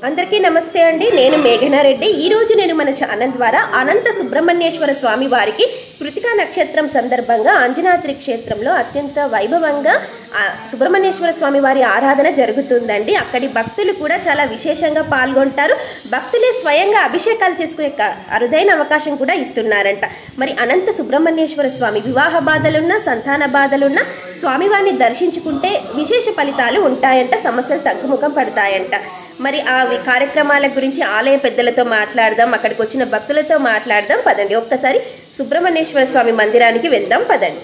అందరికీ నమస్తే అండి నేను మేఘనారెడ్డి ఈ రోజు నేను మన ఛానల్ ద్వారా అనంత సుబ్రహ్మణ్యేశ్వర స్వామి వారికి కృతికా నక్షత్రం సందర్భంగా అంజనాద్రి క్షేత్రంలో అత్యంత వైభవంగా ఆ, సుబ్రహ్మణ్యేశ్వర స్వామి వారి ఆరాధన జరుగుతుందండి అక్కడి భక్తులు కూడా చాలా విశేషంగా పాల్గొంటారు భక్తులే స్వయంగా అభిషేకాలు చేసుకునే క- అరుదైన అవకాశం కూడా ఇస్తున్నారంట మరి అనంత సుబ్రహ్మణ్యేశ్వర స్వామి వివాహ బాధలున్నా సంతాన బాధలున్నా స్వామివారిని దర్శించుకుంటే విశేష ఫలితాలు ఉంటాయంట సమస్యలు తగ్గుముఖం పడతాయంట మరి ఆ వి- కార్యక్రమాల గురించి ఆలయ పెద్దలతో మాట్లాడదాం అక్కడికి వచ్చిన భక్తులతో మాట్లాడదాం పదండి ఒక్కసారి సుబ్రహ్మణ్యేశ్వర స్వామి మందిరానికి వెళ్దాం పదండి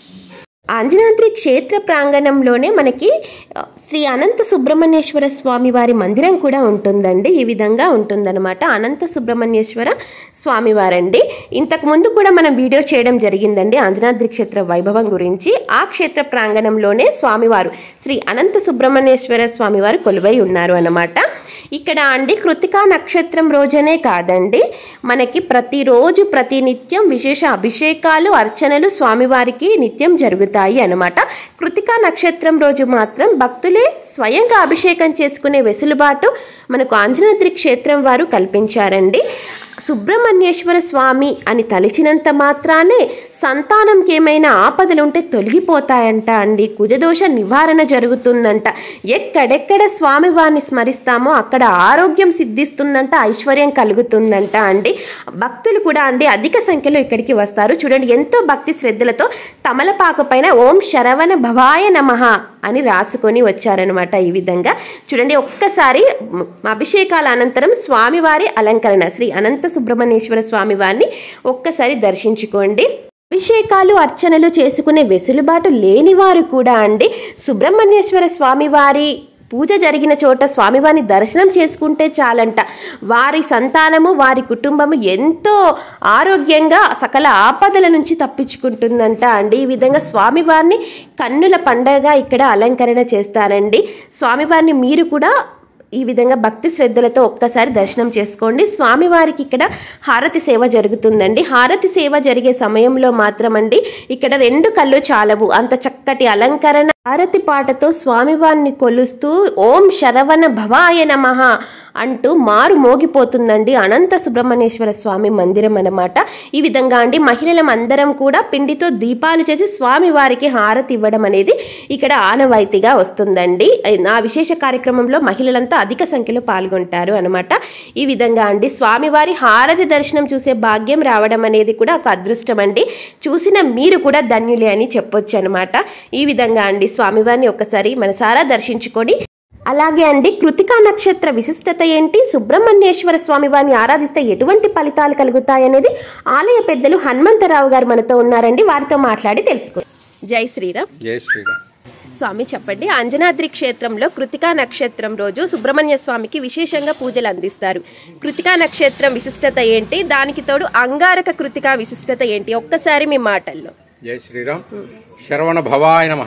ఆంజనాద్రి క్షేత్ర ప్రాంగణంలోనే మనకి ఆ, శ్రీ అనంత సుబ్రహ్మణ్యేశ్వర స్వామి వారి మందిరం కూడా ఉంటుందండి ఈ విధంగా ఉంటుందన్నమాట అనంత సుబ్రహ్మణ్యేశ్వర స్వామివారండి ఇంతకు ముందు కూడా మనం వీడియో చేయడం జరిగిందండి ఆంజనాద్రి క్షేత్ర వైభవం గురించి ఆ క్షేత్ర ప్రాంగణంలోనే స్వామివారు శ్రీ అనంత సుబ్రహ్మణ్యేశ్వర స్వామివారు కొలువై ఉన్నారు అన్నమాట ఇక్కడ అండి కృతికా నక్షత్రం రోజనే కాదండి మనకి ప్రతిరోజు ప్రతి నిత్యం విశేష అభిషేకాలు అర్చనలు స్వామివారికి నిత్యం జరుగుతాయి అన్నమాట కృతికా నక్షత్రం రోజు మాత్రం భక్తులే స్వయంగా అభిషేకం చేసుకునే వెసులుబాటు మనకు ఆంజనాద్రి క్షేత్రం వారు కల్పించారండి సుబ్రహ్మణ్యేశ్వర స్వామి అని తలిచినంత మాత్రానే సంతానంకి ఏమైనా ఆపదలుంటే తొలగిపోతాయంట అండి కుజదోష నివారణ జరుగుతుందంట ఎక్కడెక్కడ స్వామివారిని స్మరిస్తామో అక్కడ ఆరోగ్యం సిద్ధిస్తుందంట ఐశ్వర్యం కలుగుతుందంట అండి భక్తులు కూడా అండి అధిక సంఖ్యలో ఇక్కడికి వస్తారు చూడండి ఎంతో భక్తి శ్రద్ధలతో తమలపాకు పైన ఓం శరవణ భవాయ నమః అని రాసుకొని వచ్చారనమాట ఈ విధంగా చూడండి ఒక్కసారి మ- అభిషేకాల అనంతరం స్వామివారి అలంకరణ శ్రీ అనంత సుబ్రహ్మణ్యేశ్వర స్వామి వారిని ఒక్కసారి దర్శించుకోండి అభిషేకాలు అర్చనలు చేసుకునే వెసులుబాటు లేనివారు కూడా అండి సుబ్రహ్మణ్యేశ్వర స్వామి వారి పూజ జరిగిన చోట స్వామివారిని దర్శనం చేసుకుంటే చాలంట వారి సంతానము వారి కుటుంబము ఎంతో ఆరోగ్యంగా సకల ఆపదల నుంచి తప్పించుకుంటుందంట అండి ఈ విధంగా స్వామివారిని కన్నుల పండగ ఇక్కడ అలంకరణ చేస్తారండి స్వామివారిని మీరు కూడా ఈ విధంగా భక్తి శ్రద్ధలతో ఒక్కసారి దర్శనం చేసుకోండి స్వామివారికి ఇక్కడ హారతి సేవ జరుగుతుందండి హారతి సేవ జరిగే సమయంలో మాత్రమండి ఇక్కడ రెండు కళ్ళు చాలవు అంత చక్కటి అలంకరణ హారతి పాటతో స్వామివారిని కొలుస్తూ ఓం శరవణ భవాయ నమః అంటూ మారు మోగిపోతుందండి అనంత సుబ్రహ్మణ్యేశ్వర స్వామి మందిరం అన్నమాట ఈ విధంగా అండి మహిళలం అందరం కూడా పిండితో దీపాలు చేసి స్వామి వారికి హారతి ఇవ్వడం అనేది ఇక్కడ ఆనవాయితీగా వస్తుందండి ఆ విశేష కార్యక్రమంలో మహిళలంతా అధిక సంఖ్యలో పాల్గొంటారు అనమాట ఈ విధంగా అండి స్వామివారి హారతి దర్శనం చూసే భాగ్యం రావడం అనేది కూడా ఒక అదృష్టం అండి చూసిన మీరు కూడా ధన్యులే అని చెప్పొచ్చు అనమాట ఈ విధంగా అండి స్వామివారిని ఒకసారి మనసారా దర్శించుకొని అలాగే అండి కృతికా నక్షత్ర విశిష్టత ఏంటి సుబ్రహ్మణ్యేశ్వర స్వామి వారిని ఆరాధిస్తే ఎటువంటి ఫలితాలు కలుగుతాయి అనేది ఆలయ పెద్దలు హనుమంతరావు గారు మనతో ఉన్నారండి వారితో మాట్లాడి తెలుసుకో జై శ్రీరామ్ జై శ్రీరామ్ స్వామి చెప్పండి అంజనాద్రి క్షేత్రంలో కృతికా నక్షత్రం రోజు సుబ్రహ్మణ్య స్వామికి విశేషంగా పూజలు అందిస్తారు కృతికా నక్షత్రం విశిష్టత ఏంటి దానికి తోడు అంగారక కృతికా విశిష్టత ఏంటి ఒక్కసారి మీ మాటల్లో జై శ్రీరామ్ శరవణ భవాయ నమ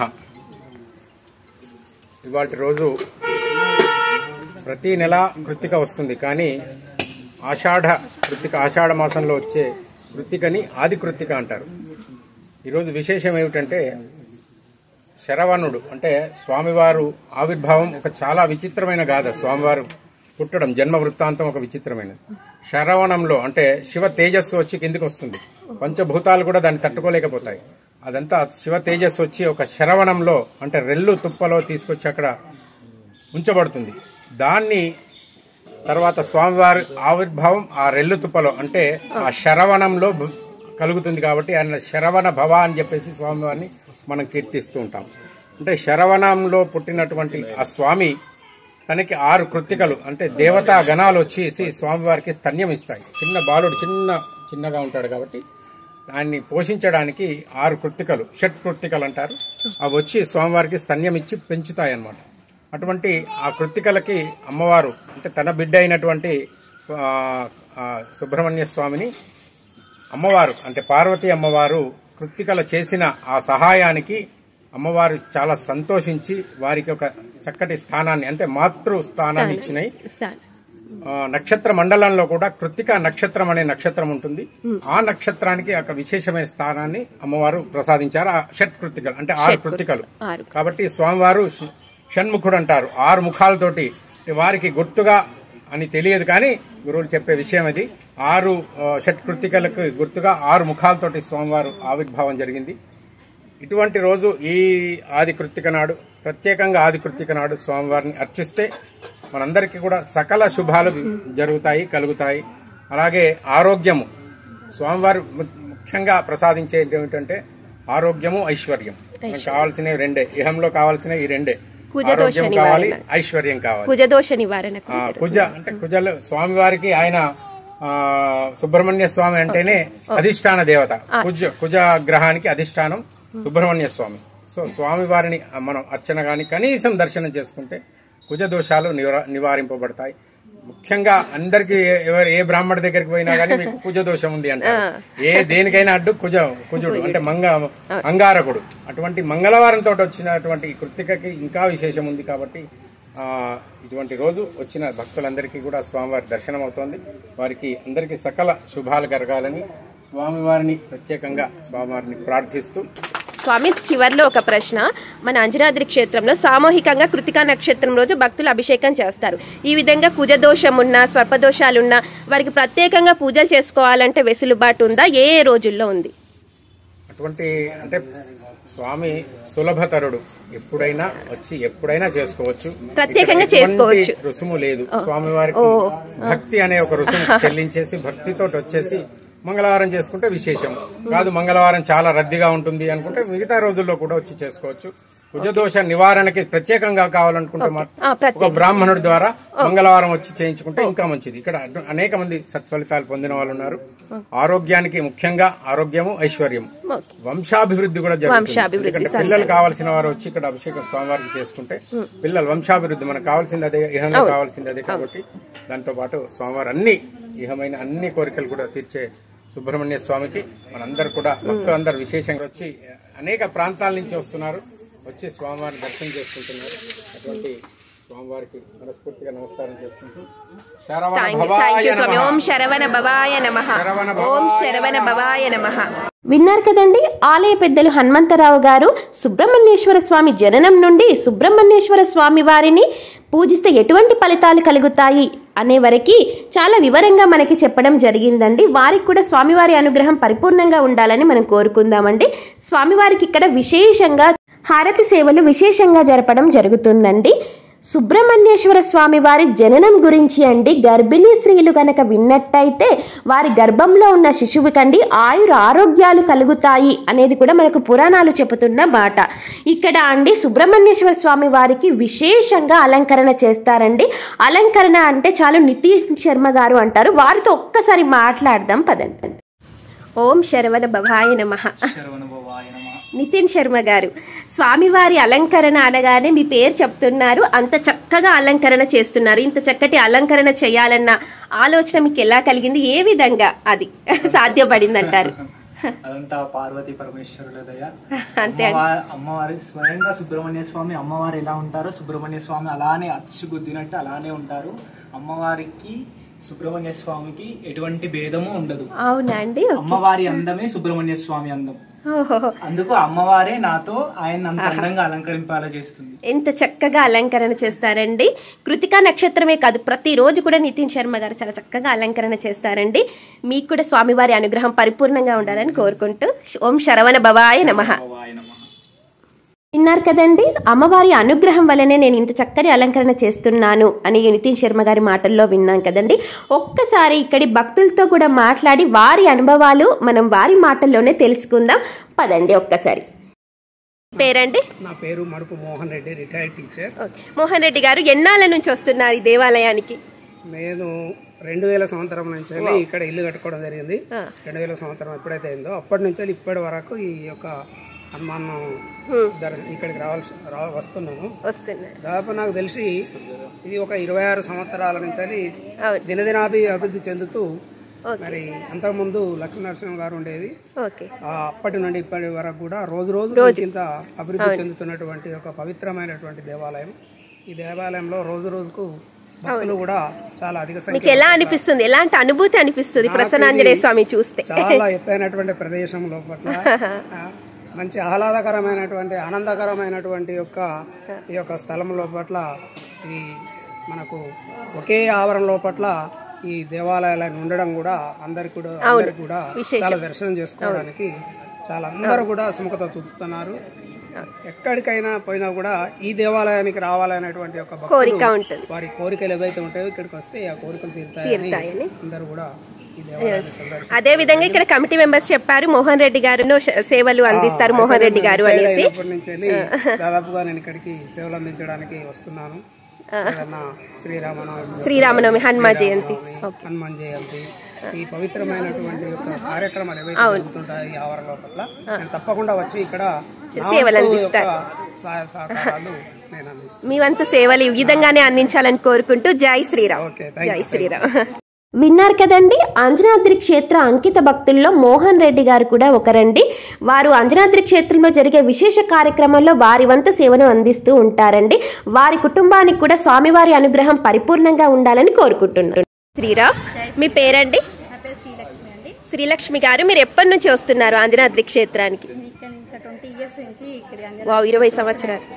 ఇవాళ రోజు ప్రతి నెల కృత్తిక వస్తుంది కానీ ఆషాఢ కృత్తిక ఆషాఢ మాసంలో వచ్చే కృత్తికని ఆది కృత్తిక అంటారు ఈరోజు విశేషం ఏమిటంటే శరవణుడు అంటే స్వామివారు ఆవిర్భావం ఒక చాలా విచిత్రమైన గాథ స్వామివారు పుట్టడం జన్మ వృత్తాంతం ఒక విచిత్రమైనది శరవణంలో అంటే శివ తేజస్సు వచ్చి కిందికి వస్తుంది పంచభూతాలు కూడా దాన్ని తట్టుకోలేకపోతాయి అదంతా శివ తేజస్సు వచ్చి ఒక శరవణంలో అంటే రెల్లు తుప్పలో తీసుకొచ్చి అక్కడ ఉంచబడుతుంది దాన్ని తర్వాత స్వామివారి ఆవిర్భావం ఆ రెల్లు తుప్పలో అంటే ఆ శరవణంలో బ- కలుగుతుంది కాబట్టి ఆయన శరవణ భవ అని చెప్పేసి స్వామివారిని మనం కీర్తిస్తూ ఉంటాం అంటే శరవణంలో పుట్టినటువంటి ఆ స్వామి తనకి ఆరు కృత్తికలు అంటే దేవతా గణాలు వచ్చేసి స్వామివారికి స్తన్యం ఇస్తాయి చిన్న బాలుడు చిన్న చిన్నగా ఉంటాడు కాబట్టి దాన్ని పోషించడానికి ఆరు కృత్తికలు షట్ కృత్తికలు అంటారు అవి వచ్చి స్వామివారికి స్తన్యం ఇచ్చి పెంచుతాయి అన్నమాట అటువంటి ఆ కృత్తికలకి అమ్మవారు అంటే తన బిడ్డ అయినటువంటి ఆ, ఆ సుబ్రహ్మణ్య స్వామిని అమ్మవారు అంటే పార్వతీ అమ్మవారు కృత్తికల చేసిన ఆ సహాయానికి అమ్మవారు చాలా సంతోషించి వారికి ఒక చక్కటి స్థానాన్ని అంటే మాతృ స్థానాన్ని ఇచ్చినాయి స్థానం. ఆ, నక్షత్ర మండలంలో కూడా కృత్తిక నక్షత్రం అనే నక్షత్రం ఉంటుంది ఆ నక్షత్రానికి ఒక విశేషమైన స్థానాన్ని అమ్మవారు ప్రసాదించారు ఆ షట్ కృత్తికలు అంటే ఆరు కృత్తికలు ఆరు కాబట్టి స్వామివారు ష- షణ్ముఖుడు అంటారు ఆరు ముఖాలతోటి వారికి గుర్తుగా అని తెలియదు కానీ గురువులు చెప్పే విషయం అది ఆరు ఆ, షట్కృతికలకు గుర్తుగా ఆరు ముఖాలతోటి స్వామివారు ఆవిర్భావం జరిగింది ఇటువంటి రోజు ఈ ఆది కృత్తిక నాడు ప్రత్యేకంగా ఆది కృత్తిక నాడు స్వామివారిని అర్చిస్తే మనందరికీ కూడా సకల శుభాలు జరుగుతాయి కలుగుతాయి అలాగే ఆరోగ్యము స్వామివారు ము- ముఖ్యంగా ప్రసాదించేది ఏమిటంటే ఆరోగ్యము ఐశ్వర్యం మనకు కావాల్సినవి రెండే ఇహంలో కావాల్సినవి ఈ రెండే కుజదోష ఆరోగ్యం కావాలి నివారణ. ఐశ్వర్యం కావాలి కుజదోష నివారణ ఆ, కుజ అంటే కుజలు స్వామివారికి ఆయన ఆ, సుబ్రహ్మణ్య స్వామి అంటేనే అధిష్టాన దేవత కుజ కుజ గ్రహానికి అధిష్టానం సుబ్రహ్మణ్య స్వామి సో స్వామివారిని మనం అర్చన గాని కనీసం దర్శనం చేసుకుంటే కుజ దోషాలు నివా- నివారింపబడతాయి ముఖ్యంగా అందరికి ఏ- ఎవరు ఏ బ్రాహ్మణ దగ్గరికి పోయినా గానీ మీకు కుజ దోషం ఉంది అంటారు ఏ దేనికైనా అడ్డు కుజ కుజుడు అంటే మంగ అంగారకుడు అటువంటి మంగళవారంతో వచ్చినటువంటి ఈ కృత్తికకి ఇంకా విశేషం ఉంది కాబట్టి ఆ, ఇటువంటి రోజు వచ్చిన భక్తులందరికీ కూడా స్వామివారి దర్శనం అవుతోంది వారికి అందరికీ సకల శుభాలు కలగాలని స్వామివారిని ప్రత్యేకంగా స్వామివారిని ప్రార్థిస్తూ స్వామి చివర్లో ఒక ప్రశ్న మన అంజనాద్రి క్షేత్రంలో సామూహికంగా కృతికా నక్షత్రం రోజు భక్తులు అభిషేకం చేస్తారు ఈ విధంగా కుజదోషం ఉన్నా స్వర్పదోషాలున్నా వారికి ప్రత్యేకంగా పూజలు చేసుకోవాలంటే వెసులుబాటు ఉందా ఏ ఏ రోజుల్లో ఉంది అటువంటి అంటే స్వామి సులభతరుడు ఎప్పుడైనా వచ్చి ఎప్పుడైనా చేసుకోవచ్చు ప్రత్యేకంగా ఇక్కడ ఎటువంటి చేసుకోవచ్చు. రుసుము లేదు స్వామి వారికి భక్తి అనే ఒక రుసుము చెల్లించేసి భక్తితో వచ్చేసి మంగళవారం చేసుకుంటే విశేషం కాదు మంగళవారం చాలా రద్దీగా ఉంటుంది అనుకుంటే మిగతా రోజుల్లో కూడా వచ్చి చేసుకోవచ్చు కుజదోష నివారణకి ప్రత్యేకంగా కావాలనుకుంటే మాత్రం ఆ, ప్రత్యేక ఒక బ్రాహ్మణుడి ద్వారా మంగళవారం వచ్చి చేయించుకుంటే ఇంకా మంచిది ఇక్కడ అటు- అనేక మంది సత్ఫలితాలు పొందిన వాళ్ళు ఉన్నారు ఆరోగ్యానికి ముఖ్యంగా ఆరోగ్యము ఐశ్వర్యం ఓకే. వంశాభివృద్ధి కూడా జరుగుతుంది వంశాభివృద్ధి, ఎందుకంటే పిల్లలు కావాల్సిన వారు వచ్చి ఇక్కడ అభిషేకం స్వామివారికి చేసుకుంటే పిల్లలు వంశాభివృద్ధి మనకు కావాల్సింది అదే ఇహంలో కావాల్సింది అదే కాబట్టి దాంతో పాటు స్వామివారు అన్ని ఇహమైన అన్ని కోరికలు కూడా తీర్చే సుబ్రహ్మణ్య స్వామికి మనందరూ కూడా భక్తులందరూ విశేషంగా వచ్చి అనేక ప్రాంతాల నుంచి వస్తున్నారు వచ్చి స్వామివారిని దర్శనం చేసుకుంటున్నారు అటువంటి స్వామివారికి మనస్ఫూర్తిగా నమస్కారం చేసుకుంటూ శరవణ థ్యాంక్ యూ భవాయ స్వామి నమః. ఓం శరవణ భవాయ నమ శరవణ ఓం భవాయ శరవణ భవాయ నమ విన్నారు కదండి ఆలయ పెద్దలు హనుమంతరావు గారు సుబ్రహ్మణ్యేశ్వర స్వామి జననం నుండి సుబ్రహ్మణ్యేశ్వర స్వామి వారిని పూజిస్తే ఎటువంటి ఫలితాలు కలుగుతాయి అనే వరకు చాలా వివరంగా మనకి చెప్పడం జరిగిందండి వారికి కూడా స్వామివారి అనుగ్రహం పరిపూర్ణంగా ఉండాలని మనం కోరుకుందామండి స్వామివారికి ఇక్కడ విశేషంగా హారతి సేవలు విశేషంగా జరపడం జరుగుతుందండి సుబ్రహ్మణ్యేశ్వర స్వామి వారి జననం గురించి అండి గర్భిణీ స్త్రీలు గనక విన్నట్టయితే వారి గర్భంలో ఉన్న శిశువుకండి ఆయుర ఆరోగ్యాలు కలుగుతాయి అనేది కూడా మనకు పురాణాలు చెబుతున్న మాట ఇక్కడ అండి సుబ్రహ్మణ్యేశ్వర స్వామి వారికి విశేషంగా అలంకరణ చేస్తారండి అలంకరణ అంటే చాలు నితీష్ శర్మ గారు అంటారు వారితో ఒక్కసారి మాట్లాడదాం పదండి ఓం శరవణ భవాయ నమః శరవణభవాయ నమ నితిన్ శర్మ గారు స్వామివారి అలంకరణ అనగానే మీ పేరు చెప్తున్నారు అంత చక్కగా అలంకరణ చేస్తున్నారు ఇంత చక్కటి అలంకరణ చేయాలన్న ఆలోచన మీకు ఎలా కలిగింది ఏ విధంగా అది సాధ్యపడింది అంటారు అదంతా పార్వతి పరమేశ్వరుల దయ అంతే అండి. అమ్మవా- అమ్మవారి స్వయంగా సుబ్రహ్మణ్య స్వామి అమ్మవారు ఎలా ఉంటారో సుబ్రహ్మణ్య స్వామి అలానే అచ్చు గుద్దినట్టు అలానే ఉంటారు అమ్మవారికి సుబ్రహ్మణ్య స్వామికి ఎటువంటి భేదము ఉండదు అవునా అండి అమ్మవారి అందమే సుబ్రహ్మణ్య స్వామి అందం ఓహో అందుకు అమ్మవారే నాతో ఆయన అంత అందంగా అలంకరింపాలా చేస్తుంది ఎంత చక్కగా అలంకరణ చేస్తారండి కృతికా నక్షత్రమే కాదు ప్రతిరోజు కూడా నితిన్ శర్మ గారు చాలా చక్కగా అలంకరణ చేస్తారండి మీకు కూడా స్వామివారి అనుగ్రహం పరిపూర్ణంగా ఉండాలని కోరుకుంటూ ఓం శరవణ భవాయ నమః భవాయ నమః విన్నారు కదండి అమ్మవారి అనుగ్రహం వల్లనే నేను ఇంత చక్కని అలంకరణ చేస్తున్నాను అని నితిన్ శర్మ గారి మాటల్లో విన్నాం కదండి ఒక్కసారి ఇక్కడి భక్తులతో కూడా మాట్లాడి వారి అనుభవాలు మనం వారి మాటల్లోనే తెలుసుకుందాం పదండి ఒక్కసారి పేరండి నా పేరు Madupu Mohan Reddy retired teacher okay. Mohan Reddy గారు ఎన్నాళ్ళ నుంచి వస్తున్నారు ఈ దేవాలయానికి నేను రెండు వేల సంవత్సరం నుంచి వెళ్ళి ఇక్కడ ఇల్లు కట్టుకోవడం జరిగింది ఆ. రెండు వేల సంవత్సరం ఎప్పుడైతే అయిందో అప్పటి నుంచి వెళ్ళి ఇప్పటి వరకు ఈ యొక్క హనుమాన్ హ్మ్. దర్- ఇక్కడికి రావాల్సి రా వస్తున్నాను వస్తున్నారు దాదాపు నాకు తెలిసి ఇది ఒక ఇరవై ఆరు సంవత్సరాల నుంచి వెళ్ళి అవును దినదినాభి అభివృద్ధి చెందుతూ ఓకే. మరి అంతకుముందు లక్ష్మీ నరసింహ గారు ఉండేది ఓకే ఆ అప్పటి నుండి ఇప్పటి వరకు కూడా రోజు రోజు ఇంత అభివృద్ధి చెందుతున్నటువంటి ఒక పవిత్రమైనటువంటి దేవాలయం ఈ దేవాలయంలో రోజు రోజుకు భక్తులు కూడా చాలా అధిక మీకు సంఖ్య ఎలా అనిపిస్తుంది ఎలాంటి అనుభూతి అనిపిస్తుంది ప్రసన్నాంజనేయ స్వామి చూస్తే చాలా ఎత్తైనటువంటి ప్రదేశం లోపల ఆ, మంచి ఆహ్లాదకరమైనటువంటి ఆనందకరమైనటువంటి యొక్క ఈ యొక్క స్థలం లోపల ఈ మనకు ఒకే ఆవరణ లోపట్ల ఈ దేవాలయాలను ఉండడం కూడా అందరికి కూడా అందరికి కూడా చాలా దర్శనం చేసుకోవడానికి చాలా అందరూ కూడా సుముఖత చూపుతున్నారు ఎక్కడికైనా పోయినా కూడా ఈ దేవాలయానికి రావాలనేటువంటి ఒక భక్తులు కోరిక ఉంటుంది వారి కోరికలు ఏవైతే ఉంటాయో ఇక్కడికి వస్తే ఆ కోరికలు తీరుతాయని తీరుతాయని. అందరూ కూడా ఈ దేవాలయాన్ని సందర్శిస్తారు అదే విధంగా ఇక్కడ కమిటీ మెంబర్స్ చెప్పారు మోహన్ రెడ్డి గారు సేవలు అందిస్తారు మోహన్ రెడ్డి గారు అనేసి అయినప్పటి నుంచి వెళ్ళి దాదాపుగా నేను ఇక్కడికి సేవలు అందించడానికి వస్తున్నాను ఏదన్నా శ్రీరామనవమి శ్రీరామనవమి హనుమ జయంతి శ్రీరామనవమి, హనుమాన్ జయంతి ఈ పవిత్రమైనటువంటి యొక్క కార్యక్రమాలు ఏవైతే జరుగుతుంటాయి ఈ ఆవరణ లోపల నేను తప్పకుండా వచ్చి ఇక్కడ నా సేవలు వంతు యొక్క సహాయ సహకారాలు నేను అందిస్తాను మీ వంతు సేవలు ఈ విధంగానే అందించాలని కోరుకుంటూ జై శ్రీరామ్ ఓకే థ్యాంక్ జై శ్రీరామ్ విన్నారు కదండి అంజనాద్రి క్షేత్ర అంకిత భక్తుల్లో మోహన్ రెడ్డి గారు కూడా ఒకరండి వారు అంజనాద్రి క్షేత్రంలో జరిగే విశేష కార్యక్రమంలో వారి వంతు సేవను అందిస్తూ ఉంటారండి వారి కుటుంబానికి కూడా స్వామివారి అనుగ్రహం పరిపూర్ణంగా ఉండాలని కోరుకుంటున్నారు శ్రీరామ్ మీ పేరండి నా పేరు శ్రీలక్ష్మి అండి శ్రీలక్ష్మి గారు మీరు ఎప్పటి నుంచి వస్తున్నారు అంజనాద్రి క్షేత్రానికి ఇక్కడ ఇంకా ట్వంటీ ఇయర్స్ నుంచి ఇక్కడ అంజనా వావ్ ఇరవై సంవత్సరాలు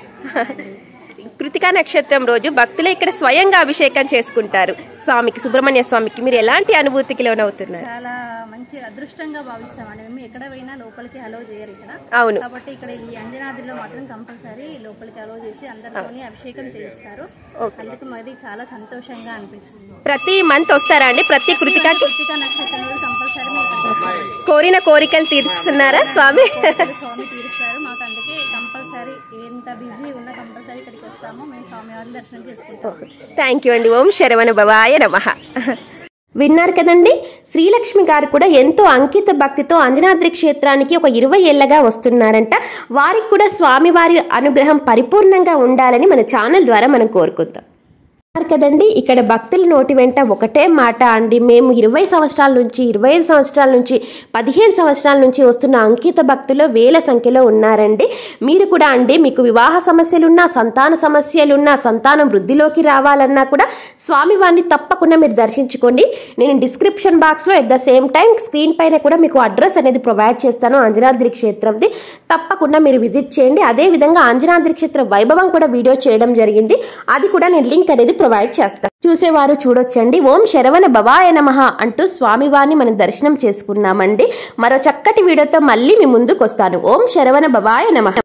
కృతికా నక్షత్రం రోజు భక్తులు ఇక్కడ స్వయంగా అభిషేకం చేసుకుంటారు స్వామికి సుబ్రహ్మణ్య స్వామికి మీరు ఎలాంటి అనుభూతికి లోనవుతున్నారు చాలా మంచి అదృష్టంగా భావిస్తామండి మేము ఎక్కడ పోయినా లోపలికి అలో చేయరు ఇక్కడ అవును కాబట్టి ఇక్కడ ఈ అంజనాద్రిలో మాత్రం కంపల్సరీ లోపలికి అలో చేసి అందరితోని అభిషేకం చేయిస్తారు అందుకు మాది చాలా సంతోషంగా అనిపిస్తుంది ప్రతి మంత్ వస్తారా అండి ప్రతి కృతికాకి కృతికా నక్షత్రం రోజు కంపల్సరీ మేము ఇక్కడికి వస్తాము. కోరిన కోరికలు తీరుస్తున్నారా స్వామి కోరికలు స్వామి తీరుస్తారు మాకు అందుకే కంపల్సరీ ఎంత బిజీ ఉన్నా కంపల్సరీ ఇక్కడికి వస్తాము మేము స్వామివారిని దర్శనం చేసుకుంటాము థ్యాంక్ యూ అండి ఓం శరవణ భవాయ నమ విన్నారు కదండి శ్రీలక్ష్మి గారు కూడా ఎంతో అంకిత భక్తితో అంజనాద్రి క్షేత్రానికి ఒక ఇరవై ఏళ్ళగా వస్తున్నారంట వారికి కూడా స్వామివారి అనుగ్రహం పరిపూర్ణంగా ఉండాలని మన ఛానల్ ద్వారా మనం కోరుకుందాం ఉన్నారు కదండి ఇక్కడ భక్తుల నోటి వెంట ఒకటే మాట అండి మేము ఇరవై సంవత్సరాల నుంచి ఇరవై ఐదు సంవత్సరాల నుంచి పదిహేను సంవత్సరాల నుంచి వస్తున్న అంకిత భక్తులు వేల సంఖ్యలో ఉన్నారండి మీరు కూడా అండి మీకు వివాహ సమస్యలున్నా సంతాన సమస్యలున్నా సంతానం వృద్ధిలోకి రావాలన్నా కూడా స్వామివారిని తప్పకుండా మీరు దర్శించుకోండి నేను డిస్క్రిప్షన్ బాక్స్లో at the same time screen పైన కూడా మీకు అడ్రస్ అనేది ప్రొవైడ్ చేస్తాను అంజనాద్రి క్షేత్రంది తప్పకుండా మీరు విజిట్ చేయండి అదే విధంగా అంజనాద్రి క్షేత్ర వైభవం కూడా వీడియో చేయడం జరిగింది అది కూడా నేను లింక్ అనేది ప్రొవైడ్ చేస్తాను చూసేవారు చూడొచ్చండి ఓం శరవణ భవాయ నమః అంటూ స్వామివారిని మనం దర్శనం చేసుకున్నామండి మరో చక్కటి వీడియోతో మళ్ళీ మీ ముందుకు వస్తాను ఓం శరవణ భవాయ నమః